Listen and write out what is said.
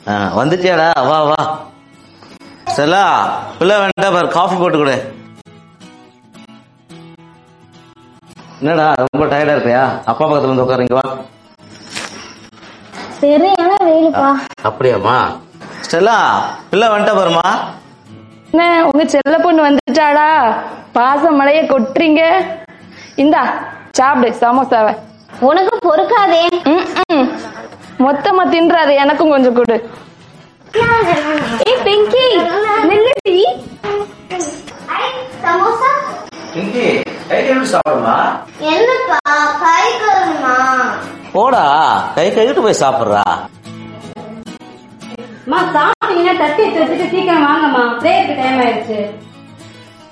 ஆ, வந்துட்டியாடா வா வா ஸ்டெல்லா பிள்ளை வேண்டாம் பாரு காஃபி போட்டு கொடு என்னடா ரொம்ப டயர்டா இருக்கியா அப்பா பக்கத்துல வந்து உட்காருங்க வா சரியான வெயிலுப்பா அப்படியாம்மா ஸ்டெல்லா பிள்ளை வந்துட்டா பாருமா என்ன உங்க செல்ல பொண்ணு வந்துட்டாடா பாச மழைய கொட்டுறீங்க இந்தா சாப்பிடு சமோசாவை உனக்கு பொறுக்காதே ம், ம். மொத்தமா தின்றாது எனக்கும் கொஞ்சம் கொடு ஏய் பிங்கி நில்லுடி சமோசா பிங்கி கை கழுவிட்டு சாப்பிடுமா என்னப்பா கை கழுவுமா போடா கை கழுவிட்டு போய் சாப்பிடுறா அம்மா சாப்பிட்டீங்கன்னா தட்டி எடுத்து வச்சுட்டு சீக்கிரம் வாங்கம்மா பிரேயருக்கு டைம் ஆயிடுச்சு